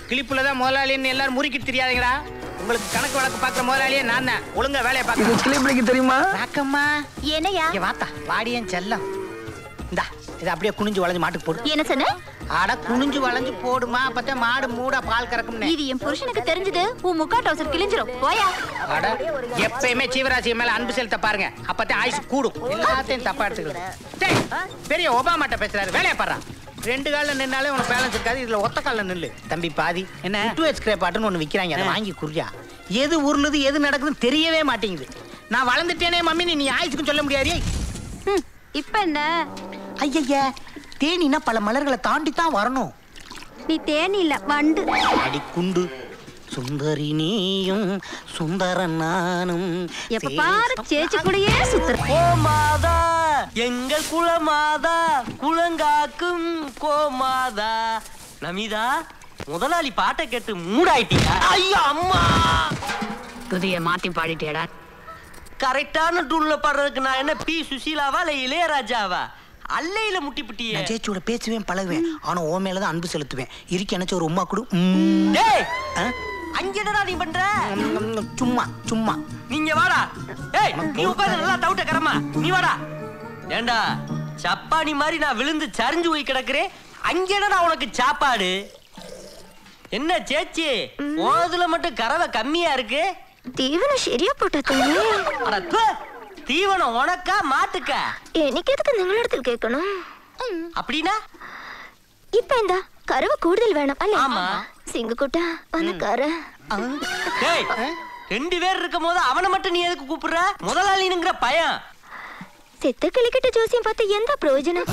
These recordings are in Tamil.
கிளிப்புல தான் முதலாளின்னு எல்லாரும் முறுக்கிட்டு தெரியாதீங்கடா உங்களுக்கு கணக்கு வழக்கு பார்க்குற முதலாளியே நான் தான் ஒழுங்கா வேலையை இது பார்க்க கிளிப்பிடிக்கு தெரியுமா ராக்கம்மா என்னையா இங்க வாத்தா வாடியன் செல்லம் இந்தா இதை அப்படியே குனிஞ்சு வளைஞ்சு மாட்டுக்கு போடு என்ன சொன்ன அட குனிஞ்சு வளைஞ்சு போடுமா அப்பதான் மாடு மூடா பால் கறக்கும்னு இது என் புருஷனுக்கு தெரிஞ்சது உன் முக்கா டவுசர் கிழிஞ்சிரும் போயா அட எப்பயுமே ஜீவராசி மேல அன்பு செலுத்த பாருங்க அப்பதான் ஆயுசு கூடும் எல்லாத்தையும் தப்பா எடுத்துக்கலாம் டேய், பெரிய ஒபாமாட்ட பேசுறாரு வேலையை பாடுறான் ரெண்டு கால்ல நின்னாலே உனக்கு பேலன்ஸ் இருக்காது இதுல ஒத்த கால்ல நில்லு தம்பி பாதி என்ன டூ ஹெச் கிரேப்பாட்டுன்னு ஒண்ணு விக்கிறாங்க அதை வாங்கி குறியா எது உருளுது எது நடக்குதுன்னு தெரியவே மாட்டேங்குது நான் வளர்ந்துட்டேனே மம்மி நீ ஆயுசுக்கும் சொல்ல முடியாது ஹம், இப்ப என்ன ஐயய்யா தேனினா பல மலர்களை தாண்டி தான் வரணும் நீ தேனி இல்ல வண்டு அடி குண்டு சுந்தரி நீயும் சுந்தரன் நானும் எப்ப பாரு சேச்சி கூடயே சுத்துற ஓ மாதா எங்கள் குலமாதா குலங்காக்கும் கோமாதா நமிதா முதலாளி பாட்டை கேட்டு மூடாயிட்டீங்க ஐயோ அம்மா துதிய மாத்தி பாடிட்டேடா கரெக்டான டூல்ல பாடுறதுக்கு நான் என்ன பி சுசீலாவா இல்ல இளையராஜாவா அல்லையில முட்டி புட்டியே நான் சேச்சியோட பேசுவேன் பழகுவேன் ஆனா ஓ மேலதான் அன்பு செலுத்துவேன் இருக்கு எனக்கு ஒரு உமா கொடு ம். டேய் ஆ? அங்க என்னடா நீ பண்ற ம், சும்மா சும்மா நீங்க வாடா ஏய் நீ உட்கார்ந்து நல்லா தவிட்ட கரமா நீ வாடா ஏண்டா சப்பானி மாதிரி நான் விழுந்து சரிஞ்சு போய் கிடக்குறேன் அங்க என்னடா உனக்கு சாப்பாடு என்ன சேச்சி ஓதுல மட்டும் கறவை கம்மியா இருக்கு தீவனம் சரியா போட்ட தண்ணி அட ப்பு, தீவனம் உனக்கா மாட்டுக்கா எனக்கு எதுக்கு நிங்களிடத்தில் கேட்கணும் அப்படின்னா இப்ப இந்த கருவு கூடுதல் வேணும் அல்ல ஆமா. சிங்கு கூட்டா அந்த கரை டேய் ரெண்டு பேர் இருக்கும் போது அவனை மட்டும் நீ எதுக்கு கூப்பிடுற முதலாளினுங்கிற பயம் செத்த கிளிக்கிட்ட ஜோசியம் பார்த்து எந்த பிரயோஜனம்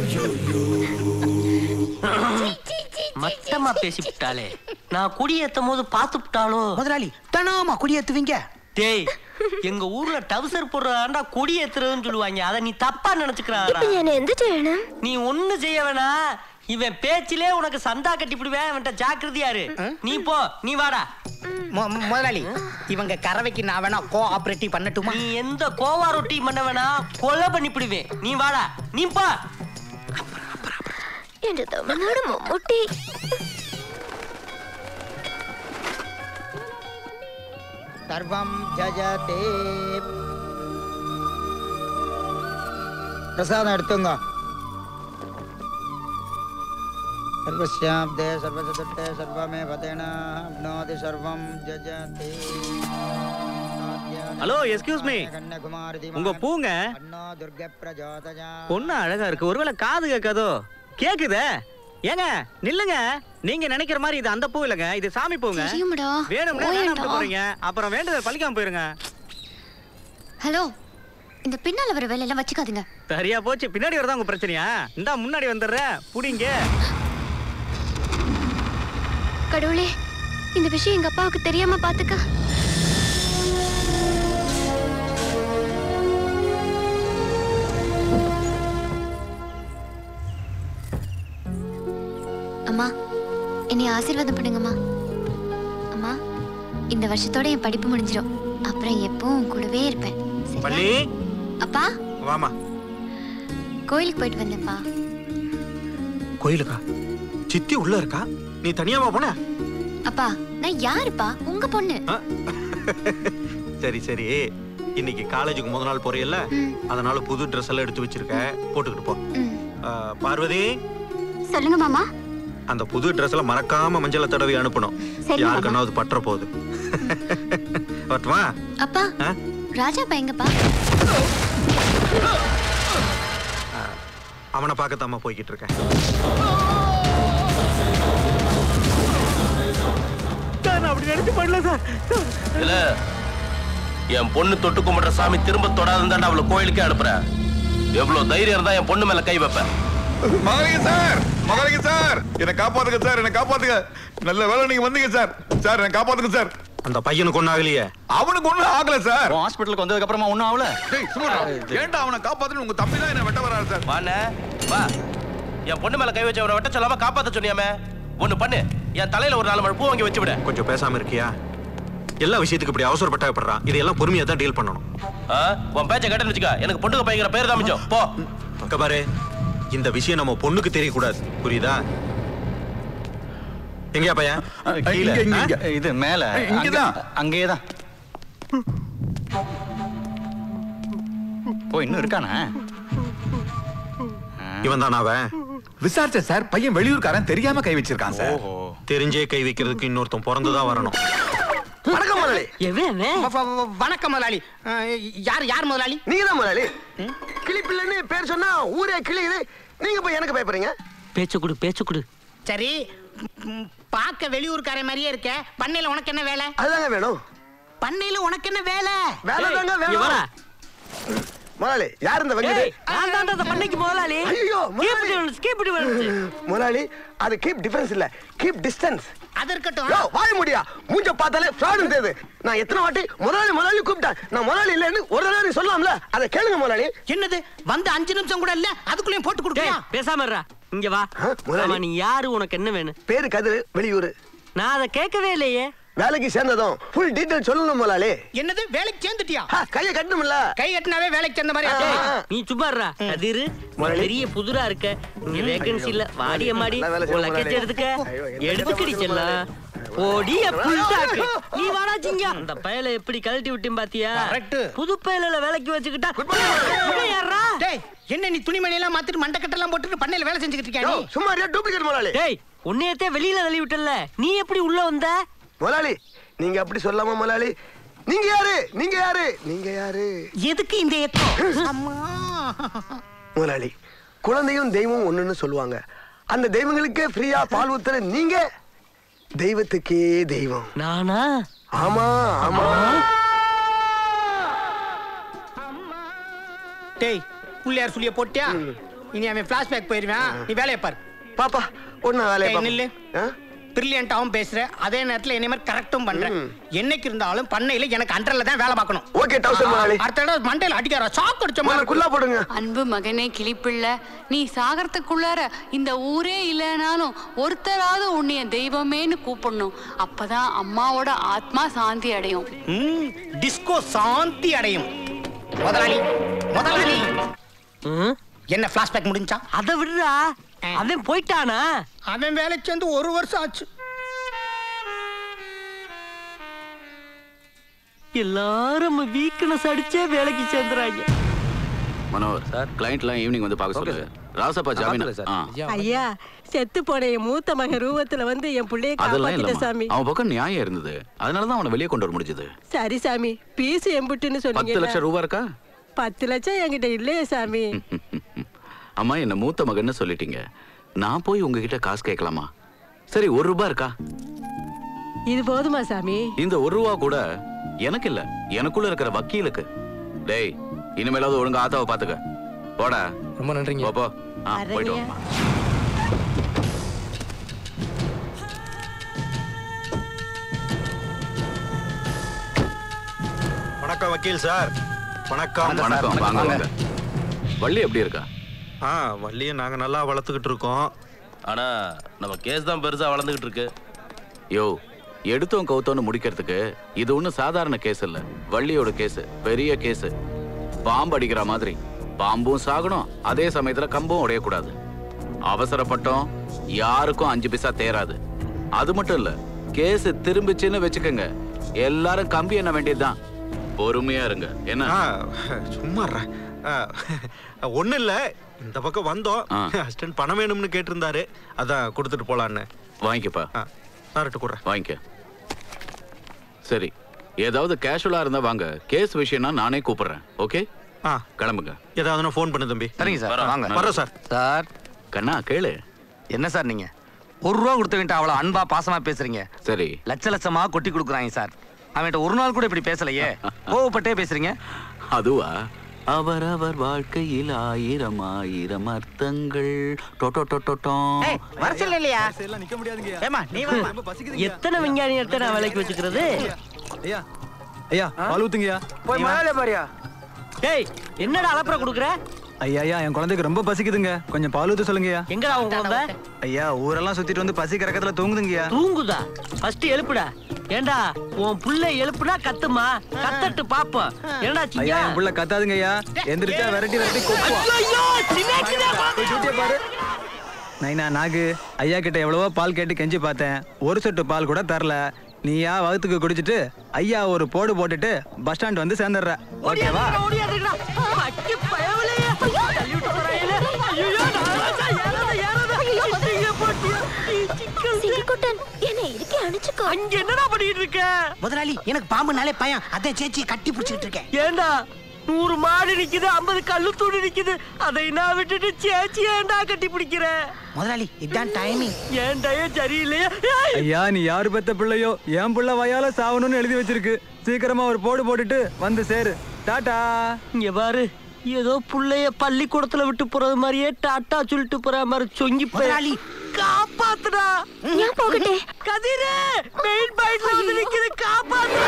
மட்டமா பேசிவிட்டாளே நான் குடியேத்தும் போது பார்த்து விட்டாளோ முதலாளி தனாமா குடியேத்துவீங்க டேய் எங்க ஊர்ல டவுசர் போடுறதாண்டா கொடி ஏத்துறதுன்னு சொல்லுவாங்க அத நீ தப்பா நினைச்சுக்கிறாடா இப்ப என்ன எந்த செய்யணும் நீ ஒண்ணு செய்ய வேணா இவன் பேச்சிலே உனக்கு சந்தா கட்டிப்பிடுவேன் அவன்கிட்ட ஜாக்கிரதையா இரு நீ போ நீ வாடா மு- மு- முதலாளி இவங்க கறவைக்கு நான் வேணா கோ ஆபரேட்டிவ் பண்ணட்டுமா நீ எந்த கோவா ரொட்டி பண்ண வேணா கொலை பண்ணிப்பிடுவேன் நீ வாடா நீ போ என்ற தமிழ்நாடு மம்முட்டி சர்வம் ஜஜதே பிரசாதம் எடுத்துங்க சர்வஸ்யாப்தே சர்வசதுர்த்தே சர்வமே பதேன அப்னோதி சர்வம் ஜஜதே ஹலோ எஸ்கியூஸ் மீ கன்னியாகுமாரி உங்க பூங்க அண்ணா துர்க பிரஜோதயா பொண்ணு அழகா இருக்கு ஒருவேளை காது கேட்காதோ கேக்குதே ஏங்க நில்லுங்க நீங்க நினைக்கிற மாதிரி இது அந்த பூ இல்லைங்க இது சாமி பூங்க தெரியுமாடா வேணும்னா வேணாம்னு போறீங்க அப்புறம் வேண்டுதல் பழிக்காம போயிருங்க ஹலோ இந்த பின்னால வர வேலையெல்லாம் வச்சுக்காதீங்க சரியா போச்சு பின்னாடி வரதான் உங்க பிரச்சனையா இந்தா முன்னாடி வந்துடுற புடிங்க கடவுளே இந்த விஷயம் எங்க அப்பாவுக்கு தெரியாம பாத்துக்க அம்மா என்னை ஆசீர்வாதம் பண்ணுங்கம்மா அம்மா இந்த வருஷத்தோட என் படிப்பு முடிஞ்சிடும் அப்புறம் எப்பவும் உன் கூடவே இருப்பேன் சரியா? பள்ளி அப்பா வாமா கோயிலுக்கு போயிட்டு வந்தேன்ப்பா கோயிலுக்கா சித்தி உள்ள இருக்கா நீ தனியாவா போன அப்பா நான் யாருப்பா உங்க பொண்ணு சரி சரி இன்னைக்கு காலேஜுக்கு முத நாள் போறியல்ல ம், அதனால புது ட்ரெஸ் எல்லாம் எடுத்து வச்சிருக்க போட்டுக்கிட்டு போ ம். ஆ, பார்வதி சொல்லுங்க மாமா அந்த புது ட்ரெஸ்ல மறக்காம மஞ்சளை தடவி அனுப்பணும் சரி, மாமா. யாருக்கனாவது பற்ற போகுது வரட்டுமா அப்பா ஆ? ராஜா பையங்கப்பா அவனை பார்க்கத்தாம்மா போய்கிட்டு இருக்கேன் சார் நான் அப்படி நினைச்சு பண்ணல சார் இல்ல என் பொண்ணு தொட்டு கும்பிடுற சாமி திரும்ப தொடாதுன்னு அவளை கோயிலுக்கே அனுப்புறேன் எவ்வளவு தைரியம் இருந்தா என் பொண்ணு மேல கை வைப்பேன் மகாலிங்க சார் மகாலிங்க சார் என்னை காப்பாத்துங்க சார் என்னை காப்பாத்துங்க நல்ல வேலை நீங்க வந்தீங்க சார் சார் என்னை காப்பாத்துங்க சார் அந்த பையனுக்கு ஒன்றும் ஆகலையே அவனுக்கு ஒண்ணும் ஆகல சார் ஹாஸ்பிட்டலுக்கு வந்ததுக்கு அப்புறமா ஒண்ணும் ஆகல டேய் சும்மா ஏன்டா அவனை காப்பாத்துன்னு உங்க தம்பி தான் என்ன வெட்ட வராரு சார் வாண்ணே வா என் பொண்ணு மேல கை வச்சு அவரை வெட்ட சொல்லாம காப்பாத்த சொன்னியாமே ஒண்ணு பண்ணு என் தலையில ஒரு நாலு மணி பூ வாங்கி வச்சு விடு கொஞ்சம் பேசாம இருக்கியா எல்லா விஷயத்துக்கு இப்படி அவசரப்பட்டாப்படுறான் இதெல்லாம் பொறுமையா தான் டீல் பண்ணணும் ஆ? உன் பேச்ச கேட்டேன்னு வச்சுக்க எனக்கு பொண்ணுக்கு பையங்கிற பேர் தான் மிச்சம் போ அங்க பாரு இந்த விஷயம் நம்ம பொண்ணுக்கு தெரியக்கூடாது புரியுதா எங்கயா பையன் கீழே இங்க, இங்க, இங்க. ஆ? இது மேல இங்கதான். அங்கேயே தான் ஓ இன்னும் இருக்கானா இவன் தானா அவன் விசாரிச்ச சார் பையன் வெளியூர்காரன் தெரியாம கை வச்சிருக்கான் சார் ஓஹோ தெரிஞ்சே கை வைக்கிறதுக்கு இன்னொருத்தன் பிறந்துதான் வரணும் வணக்கம் முதலாளி எவன் வ- வ- வணக்கம் முதலாளி அஹ், யார் யார் முதலாளி நீங்க தான் முதலாளி கிளிப்பிள்ளைன்னு பேர் சொன்னா ஊரே கிளியுது நீங்க போய் எனக்கு பயப்படுறீங்க பேச்சு கொடு பேச்சு கொடு சரி ம், பார்க்க வெளியூர்காரன் மாதிரியே இருக்க பண்ணையில உனக்கு என்ன வேலை அதுதாங்க வேணும் பண்ணையில உனக்கு என்ன வேலை வேலை தாங்க இங்க வாடா. வேணும் முதலாளி யார் இந்த வெங்கடு ஏய், நான் தான்டா இந்த பண்ணைக்கு முதலாளி ஐயோ, முதலாளி. Keep difference, keep difference. முதலாளி அது கீப் டிஃபரன்ஸ் இல்ல கீப் டிஸ்டன்ஸ் அது இருக்கட்டும் யோ வாய முடியா மூஞ்ச பார்த்தாலே ஃப்ராடு தெரியுது நான் எத்தனை வாட்டி முதலாளி முதலாளி கூப்பிட்டேன் நான் முதலாளி இல்லைன்னு ஒரு தடவை நீ சொல்லலாம்ல அதை கேளுங்க முதலாளி என்னது வந்து அஞ்சு நிமிஷம் கூட இல்ல அதுக்குள்ளேயும் போட்டு டேய், கொடுக்கறியா பேசாம இருடா. இங்க வா ஆ, முதலாளி. ஆமா, நீ யாரு உனக்கு என்ன வேணும் பேரு கதிரு வெளியூர் நான் அதை கேட்கவே இல்லையே வேலைக்கு சேர்ந்ததும் ஃபுல் டீடைல் சொல்லணும் முதலாளி என்னது வேலைக்கு சேர்ந்துட்டியா ஆ, கையை கட்டணும்ல கை கட்டினாவே வேலைக்கு சேர்ந்த மாதிரி ஆ, ஆச்சு. ஆ. நீ சும்மா இருடா. கதிரு நீ முதலாளி. பெரிய புதுரா இருக்க இங்க வேகன்சி இல்ல வாடிய மாடி நல்லா வேலை உன் செய்யணும் லக்கேஜ் முதலாளி. எடுத்துக்க ஐயோ, என்ன எடுப்புக்கடி கஷ்டமா செல்லம் இருக்கு ஓடிய புல்டாக்கு ஐயோ. நீ வாடா சிங்கா அந்த பயல எப்படி கழட்டி விட்டேன் பாத்தியா Correct. புது பயல வேலைக்கு வச்சுக்கிட்டா Good morning. இவன் யார்றா? டேய் என்ன நீ துணிமணி எல்லாம் மாத்திட்டு மண்டக்கட்டெல்லாம் போட்டுட்டு பண்ணையில வேலை செஞ்சுக்கிட்டு இருக்கியா யோ, நீ சும்மா டூப்ளிகேட் முதலாளி டேய் உன்னையத்தே வெளியில தள்ளி விட்டல நீ எப்படி உள்ள வந்த முதலாளி நீங்க அப்படி சொல்லாம முதலாளி நீங்க யாரு நீங்க யாரு நீங்க யாரு எதுக்கு இந்த எக்கம் அம்மா முதலாளி குழந்தையும் தெய்வம் ஒண்ணுன்னு சொல்லுவாங்க அந்த தெய்வங்களுக்கே ஃப்ரீயா பால் ஊத்துற நீங்க தெய்வத்துக்கே தெய்வம் நானா ஆமா ஆமா டேய் புள்ளையார் சொல்லிய போட்டியா இனி அவன் பிளாஷ்பேக் போயிருவான் நீ வேலையை பாரு பாப்பா ஒண்ணு வேலையை டேய், நில்லு. பாப்போம். ஆ? பிரில்லியண்டாவும் பேசுற அதே நேரத்துல என்ன மாதிரி கரெக்டும் பண்ற என்னைக்கு இருந்தாலும் பண்ணையில எனக்கு அண்டர்ல தான் வேலை பார்க்கணும் ஓகே டவுசர் முதலாளி அடுத்த தடவை மண்டையில அடிக்கார சாக்கு அடிச்ச முதல்ல மாதிரி குல்லா போடுங்க அன்பு மகனே கிளிப்பிள்ளை நீ சாகரத்துக்குள்ளார இந்த ஊரே இல்லைனாலும் ஒருத்தராவது உன்னைய தெய்வமேன்னு கூப்பிடணும் அப்பதான் அம்மாவோட ஆத்மா சாந்தி அடையும் ம், டிஸ்கோ சாந்தி அடையும் முதலாளி முதலாளி ம்? என்ன பிளாஷ்பேக் முடிஞ்சா அதை விடுறா அவன் போயிட்டானா அவன் வேலை சேர்ந்து ஒரு வருஷம் ஆச்சு எல்லாரும் வீக்னஸ் அடிச்சே வேலைக்கு சேர்ந்துறாங்க மனோகர் சார் கிளைண்ட்லாம் ஈவினிங் வந்து பார்க்க சொல்லுங்க ராசப்பா ஜாமீன் ஆ ஐயா செத்து போன என் மூத்த மகன் ரூபத்துல வந்து என் பிள்ளைய அதெல்லாம் காப்பாத்திட்ட இல்லம்மா சாமி அவன் பக்கம் நியாயம் இருந்தது அதனால தான் அவனை வெளியே கொண்டு வர முடிஞ்சது சரி சாமி பீஸ் எம்புட்டுன்னு பத்து சொன்னீங்க லட்சம் ரூபா இருக்கா பத்து லட்சம் என்கிட்ட இல்லையே சாமி அம்மா என்ன மூத்த மகன்னு சொல்லிட்டீங்க நான் போய் உங்ககிட்ட காசு கேட்கலாமா சரி ஒரு ரூபா இருக்கா இது போதுமா சாமி இந்த ஒரு ரூபா கூட எனக்கு இல்ல எனக்குள்ள இருக்கிற வக்கீலுக்கு டேய் இனிமேலாவது ஒழுங்கா ஆத்தாவை பாத்துக்க போடா ரொம்ப நன்றிங்க போ, போ ஆ போயிட்டு வரேங்க. வாம்மா வணக்கம் வக்கீல் சார் வணக்கம் வணக்கம் வாங்க வாங்க வள்ளி எப்படி இருக்கா ஆ வள்ளியை நாங்க நல்லா வளர்த்துக்கிட்டு இருக்கோம் ஆனா நம்ம கேஸ் தான் பெருசா வளர்ந்துகிட்டு இருக்கு யோ எடுத்தோம் கவுத்தோன்னு முடிக்கிறதுக்கு இது ஒண்ணும் சாதாரண கேஸ் இல்ல வள்ளியோட கேஸ் பெரிய கேஸ் பாம்பு அடிக்கிற மாதிரி பாம்பும் சாகணும் அதே சமயத்துல கம்பும் உடையக்கூடாது அவசரப்பட்டோம் யாருக்கும் அஞ்சு பைசா தேராது அது மட்டும் இல்ல கேஸ் திரும்பிச்சுன்னு வச்சுக்கோங்க எல்லாரும் கம்பி என்ன வேண்டியதுதான் பொறுமையா இருங்க என்ன ஆ, சும்மா இருடா. ஆ, ஒண்ணும் இல்ல இந்த பக்கம் வந்தோம் ஆ. அசிஸ்டன்ட் பணம் வேணும்னு கேட்டிருந்தாரு அதான் கொடுத்துட்டு போலான்னு வாங்கிக்கப்பா ஆ, சார்ட்டு கொடுறேன் வாங்கிக்க சரி ஏதாவது கேஷுவலா இருந்தா வாங்க கேஸ் விஷயம்னா நானே கூப்பிடுறேன் ஓகே ஆ கிளம்புங்க ஏதாவது ஃபோன் பண்ணு தம்பி சரிங்க சார் வரோம். வாங்க வரோம் சார் சார் கண்ணா கேளு என்ன சார் நீங்க ஒரு ரூபா கொடுத்தவன்ட்ட அவ்வளவு அன்பா பாசமா பேசுறீங்க சரி லட்ச லட்சமா கொட்டி கொடுக்குறாங்க சார் அவன்கிட்ட ஒரு நாள் கூட இப்படி பேசலையே கோவப்பட்டே பேசுறீங்க அதுவா அவரவர் வாழ்க்கையில் ஆயிரம் ஆயிரம் அர்த்தங்கள் டொட்டோ டொட்டோ ஏய், வர சொல்ல இல்லையா ஏமா நீ வா எத்தனை விஞ்ஞானி எடுத்து நான் வேலைக்கு வச்சுக்கிறது ஐயா ஐயா பால் ஊத்துங்கய்யா போய் முதலாளி பாரியா டேய் என்னடா அலப்பற குடுக்குற ஐயா ஐயா என் குழந்தைக்கு ரொம்ப பசிக்குதுங்க கொஞ்சம் பால் ஊத்த சொல்லுங்கய்யா எங்கடா உன் குழந்தை ஐயா ஊரெல்லாம் சுத்திட்டு வந்து பசி கறக்கத்துல தூங்குதுங்கய்யா தூங்குதா ஃபர்ஸ்ட் எழுப்புடா ஏண்டா உன் புள்ள எழுப்புனா கத்துமா கத்தட்டு பாப்போம் என்னடா ஐயா சிங்கா என் புள்ள கத்தாதுங்க ஐயா எந்திரிச்சா விரட்டி விரட்டி கொப்புவா ஐயோ சின்னக்குதா போய் டியூட்டியை பாரு நைனா நாகு ஐயா கிட்ட எவ்வளவோ பால் கேட்டு கெஞ்சி பார்த்தேன் ஒரு சொட்டு பால் கூட தரல நீயா வகுத்துக்கு குடிச்சிட்டு ஐயா ஒரு போடு போட்டுட்டு பஸ் ஸ்டாண்ட் வந்து சேர்ந்துடுற ஓகேவா ஓடியாதுடா பட்டி பயவலே தள்ளி விட்டு போறாங்களே ஐயோ நாராசா ஏறாத ஏறாத இங்க போட்டியா சிங்கிக்குட்டன் என்ன இருக்கே அணைச்சுக்கோ அங்க என்னடா பண்ணிட்டு இருக்க முதலாளி எனக்கு பாம்புனாலே பயம் அதை சேச்சி கட்டி பிடிச்சிட்டு இருக்கேன் ஏண்டா நூறு மாடு நிக்குது ஐம்பது கல்லு தூணி நிக்குது அதை நான் விட்டுட்டு சேச்சி ஏன்டா கட்டி பிடிக்கிற முதலாளி இதான் டைமிங் ஏன் டயம் சரியில்லையா ஏய், ஐயா நீ யாரு பெத்த பிள்ளையோ என் புள்ள வயால சாவணும்னு எழுதி வச்சிருக்கு சீக்கிரமா ஒரு போடு போட்டுட்டு வந்து சேரு டாடா இங்க பாரு ஏதோ புள்ளைய பள்ளிக்கூடத்துல விட்டு போறது மாதிரியே டாட்டா சொல்லிட்டு போற மாதிரி சொங்கி முதலாளி. காப்பாத்துடா நான் போகட்டே கதிரே மெயின் பாயிண்ட்ல வந்து நிக்குது காப்பாத்து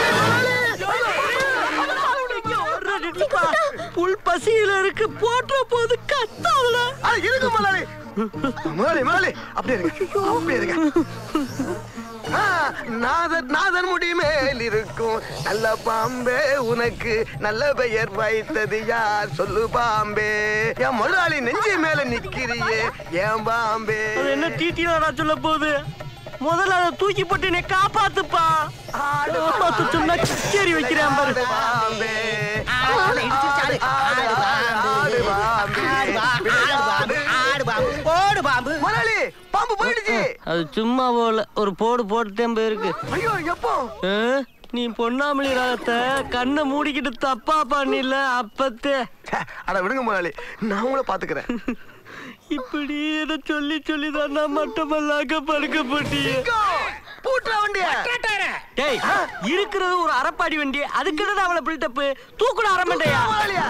புல் பசியில இருக்கு போற்ற போது கத்தாவல அட இருங்க முதலாளி முதலாளி முதலாளி அப்படியே இருங்க அப்படியே இருங்க ஆ, நாதன் நாதன் முடி மேல் இருக்கும் நல்ல பாம்பே உனக்கு நல்ல பெயர் வைத்தது யார் சொல்லு பாம்பே என் முதலாளி நெஞ்சு மேல நிக்கிறியே ஏன் பாம்பே அது என்ன டீட்டியா சொல்ல போகுது முதல்ல அதை தூக்கி போட்டு என்னை காப்பாத்துப்பா காப்பாத்து சொன்னா கிச்சேரி வைக்கிறேன் பாரு பாம்பே ஆடு இடிச்சிருச்சு, ஆடு. ஆடு பாம்பு. ஆடு பாம்பு. ஆடு பாம்பு. ஆடு பாம்பு. போடு பாம்பு முதலாளி பாம்பு போயிடுச்சு அது சும்மா போல ஒரு போடு போட்டுட்டேன் போயிருக்கு ஐயோ எப்போ ஆ? நீ பொன்னாமலி ராகத்தை கண்ணை மூடிக்கிட்டு தப்பா பண்ணில அப்பத்தே ச்சே, அட விடுங்க முதலாளி நான் உங்களை பாத்துக்கிறேன் இப்படி எதை சொல்லி சொல்லி தான் நான் மட்டமல்லாக்க படுக்க போட்டியே பூட்டுற வண்டிய டேய் இருக்கிறது ஒரு அரப்பாடி வண்டி அதுக்கு என்ன அவளை பில்டப் தூக்குட அரமண்டையா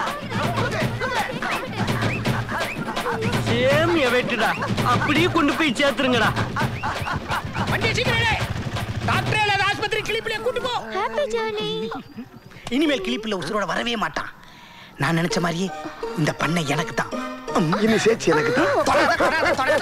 சேம் வெட்டுடா அப்படியே கொண்டு போய் சேர்த்துருங்கடா வண்டியை சீக்கிரம் டாக்டர் இல்லாத ஆஸ்பத்திரி கிளிப்பிலே கூட்டு போ ஹாப்பி ஜர்னி இனிமேல் கிளிப்பில் உசுரோட வரவே மாட்டான் நான் நினைச்ச மாதிரியே இந்த பண்ணை எனக்கு தான் இனி சேர்ச்சி எனக்கு தான் தொடாத, தொடாத, தொடாத.